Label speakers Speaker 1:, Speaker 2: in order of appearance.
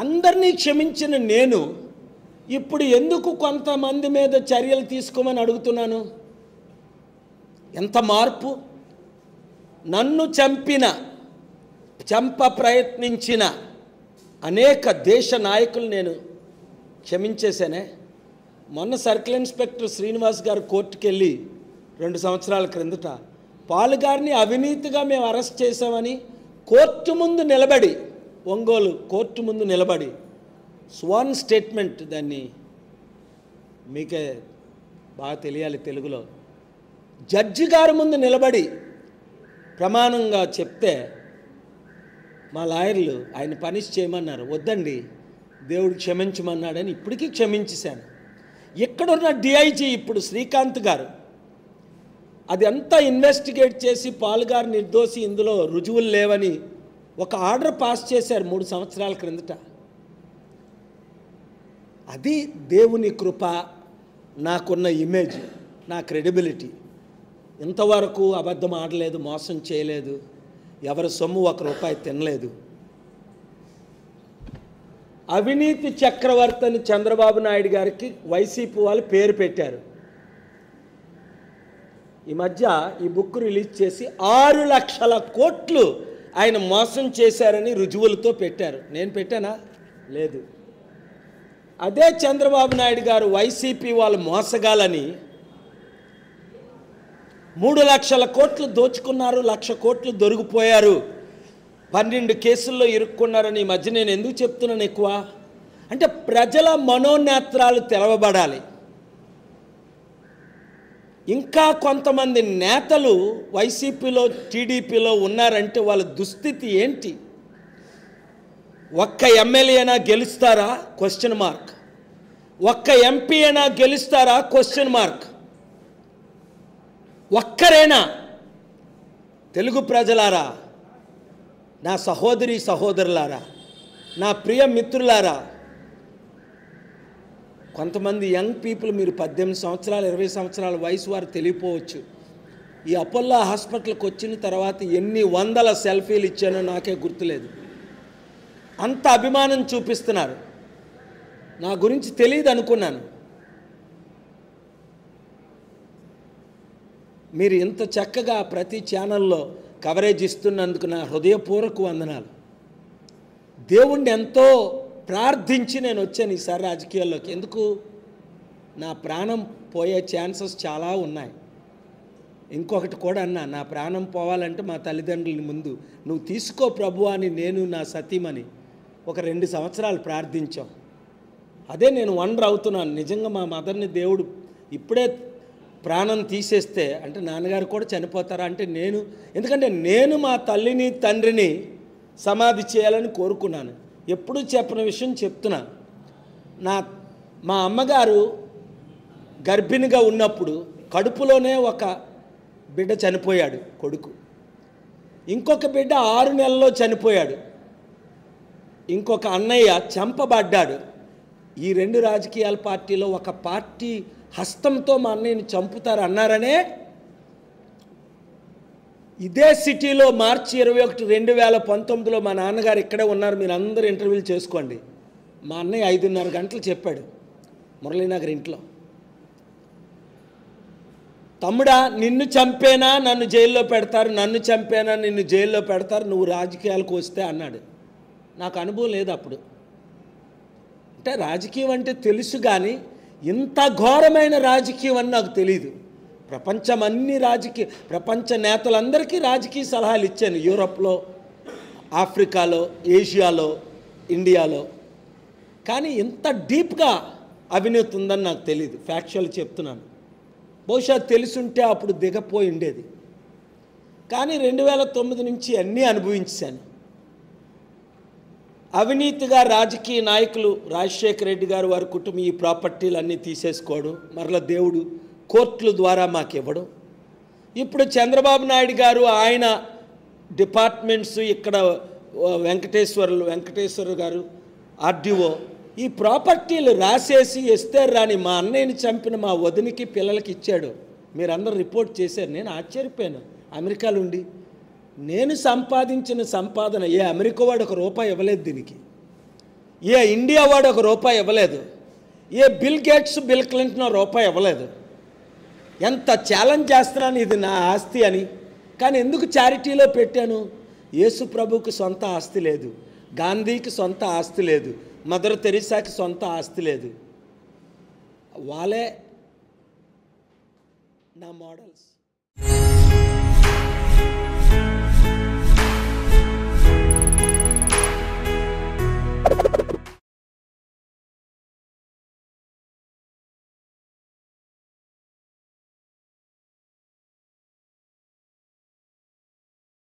Speaker 1: అందరినీ క్షమించిన నేను ఇప్పుడు ఎందుకు కొంతమంది మీద చర్యలు తీసుకోమని అడుగుతున్నాను ఎంత మార్పు నన్ను చంపిన చంప ప్రయత్నించిన అనేక దేశ నాయకులు నేను క్షమించేశానే మొన్న సర్కిల్ ఇన్స్పెక్టర్ శ్రీనివాస్ గారు కోర్టుకు వెళ్ళి రెండు సంవత్సరాల క్రిందట పాలు గారిని అవినీతిగా మేము అరెస్ట్ చేశామని కోర్టు ముందు నిలబడి ఒంగోలు కోర్టు ముందు నిలబడి స్వాన్ స్టేట్మెంట్ దాన్ని మీకే బాగా తెలియాలి తెలుగులో జడ్జి గారి ముందు నిలబడి ప్రమాణంగా చెప్తే మా లాయర్లు ఆయన పనిష్ చేయమన్నారు వద్దండి దేవుడు క్షమించమన్నాడని ఇప్పటికీ క్షమించేశాను ఇక్కడున్న డిఐజీ ఇప్పుడు శ్రీకాంత్ గారు అది అంతా ఇన్వెస్టిగేట్ చేసి పాల్గారు నిర్దోషి ఇందులో రుజువులు లేవని ఒక ఆర్డర్ పాస్ చేశారు మూడు సంవత్సరాల క్రిందట అది దేవుని కృప నాకున్న ఇమేజ్ నా క్రెడిబిలిటీ ఇంతవరకు అబద్ధం ఆడలేదు మోసం చేయలేదు ఎవరి సొమ్ము ఒక రూపాయి తినలేదు అవినీతి చక్రవర్తి అని చంద్రబాబు నాయుడు గారికి వైసీపీ వాళ్ళు పేరు పెట్టారు ఈ మధ్య ఈ బుక్ రిలీజ్ చేసి ఆరు లక్షల కోట్లు ఆయన మోసం చేశారని రుజువులతో పెట్టారు నేను పెట్టానా లేదు అదే చంద్రబాబు నాయుడు గారు వైసీపీ వాళ్ళు మోసగాలని మూడు లక్షల కోట్లు దోచుకున్నారు లక్ష కోట్లు దొరికిపోయారు పన్నెండు కేసుల్లో ఇరుక్కున్నారని ఈ మధ్య నేను ఎందుకు చెప్తున్నాను ఎక్కువ అంటే ప్రజల మనోనేత్రాలు తెరవబడాలి ఇంకా కొంతమంది నేతలు వైసీపీలో టీడీపీలో ఉన్నారంటే వాళ్ళ దుస్థితి ఏంటి ఒక్క ఎమ్మెల్యేనా గెలుస్తారా క్వశ్చన్ మార్క్ ఒక్క ఎంపీ అయినా గెలుస్తారా క్వశ్చన్ మార్క్ ఒక్కరేనా తెలుగు ప్రజలారా నా సహోదరి సహోదరులారా నా ప్రియ మిత్రులారా కొంతమంది యంగ్ పీపుల్ మీరు పద్దెనిమిది సంవత్సరాలు ఇరవై సంవత్సరాల వయసు వారు తెలియపోవచ్చు ఈ అపోల్లో హాస్పిటల్కి వచ్చిన తర్వాత ఎన్ని వందల సెల్ఫీలు ఇచ్చానో నాకే గుర్తులేదు అంత అభిమానం చూపిస్తున్నారు నా గురించి తెలియదు అనుకున్నాను మీరు ఇంత చక్కగా ప్రతి ఛానల్లో కవరేజ్ ఇస్తున్నందుకు నా హృదయపూర్వక వందనాలు దేవుణ్ణి ఎంతో ప్రార్థించి నేను వచ్చాను ఈసారి రాజకీయాల్లోకి ఎందుకు నా ప్రాణం పోయే ఛాన్సెస్ చాలా ఉన్నాయి ఇంకొకటి కూడా అన్నా నా ప్రాణం పోవాలంటే మా తల్లిదండ్రుల ముందు నువ్వు తీసుకో ప్రభు అని నేను నా సతీమని ఒక రెండు సంవత్సరాలు ప్రార్థించాం అదే నేను వండర్ అవుతున్నాను నిజంగా మా మదర్ని దేవుడు ఇప్పుడే ప్రాణం తీసేస్తే అంటే నాన్నగారు కూడా చనిపోతారా అంటే నేను ఎందుకంటే నేను మా తల్లిని తండ్రిని సమాధి చేయాలని కోరుకున్నాను ఎప్పుడూ చెప్పని విషయం చెప్తున్నా నా మా అమ్మగారు గర్భిణిగా ఉన్నప్పుడు కడుపులోనే ఒక బిడ్డ చనిపోయాడు కొడుకు ఇంకొక బిడ్డ ఆరు నెలల్లో చనిపోయాడు ఇంకొక అన్నయ్య చంపబడ్డాడు ఈ రెండు రాజకీయాల పార్టీలో ఒక పార్టీ హస్తంతో మా అన్నయ్యని చంపుతారు అన్నారనే ఇదే సిటీలో మార్చి ఇరవై ఒకటి రెండు వేల పంతొమ్మిదిలో మా నాన్నగారు ఇక్కడే ఉన్నారు మీరు అందరూ ఇంటర్వ్యూలు చేసుకోండి మా అన్నయ్య ఐదున్నర గంటలు చెప్పాడు మురళీనగర్ ఇంట్లో తమ్ముడా నిన్ను చంపేనా నన్ను జైల్లో పెడతారు నన్ను చంపేనా నిన్ను జైల్లో పెడతారు నువ్వు రాజకీయాలకు వస్తే అన్నాడు నాకు అనుభవం లేదు అప్పుడు అంటే రాజకీయం అంటే తెలుసు కానీ ఇంత ఘోరమైన రాజకీయం అని నాకు తెలియదు ప్రపంచం అన్ని రాజకీయ ప్రపంచ నేతలందరికీ రాజకీయ సలహాలు ఇచ్చాను యూరోప్లో ఆఫ్రికాలో ఏషియాలో ఇండియాలో కానీ ఇంత డీప్గా అవినీతి ఉందని నాకు తెలియదు ఫ్యాక్చువల్ చెప్తున్నాను బహుశా తెలుసుంటే అప్పుడు దిగపోయి ఉండేది కానీ రెండు వేల తొమ్మిది నుంచి అన్నీ అనుభవించాను అవినీతిగా రాజకీయ నాయకులు రాజశేఖర రెడ్డి గారు వారి కుటుంబం ఈ ప్రాపర్టీలు అన్నీ తీసేసుకోవడం మరలా దేవుడు కోర్టుల ద్వారా మాకు ఇవ్వడం ఇప్పుడు చంద్రబాబు నాయుడు గారు ఆయన డిపార్ట్మెంట్స్ ఇక్కడ ఆ, వెంకటేశ్వర్లు వెంకటేశ్వర గారు ఆర్డీఓ ఈ ప్రాపర్టీలు రాసేసి ఇస్తే రాని మా అన్నయ్యని చంపిన మా వదినికి పిల్లలకి ఇచ్చాడు మీరందరూ రిపోర్ట్ చేశారు నేను ఆశ్చర్యపోయాను అమెరికాలో ఉండి నేను సంపాదించిన సంపాదన ఏ అమెరికా వాడు ఒక రూపాయి ఇవ్వలేదు దీనికి ఏ ఇండియా వాడు ఒక రూపాయి ఇవ్వలేదు ఏ బిల్ గేట్స్ బిల్ క్లింటన్ ఒక రూపాయి ఇవ్వలేదు ఎంత ఛాలెంజ్ చేస్తున్నాను ఇది నా ఆస్తి అని కానీ ఎందుకు చారిటీలో పెట్టాను యేసు ప్రభువుకి సొంత ఆస్తి లేదు గాంధీకి సొంత ఆస్తి లేదు మదర్ తెరిసాకి సొంత ఆస్తి లేదు వాళ్ళే నా మోడల్స్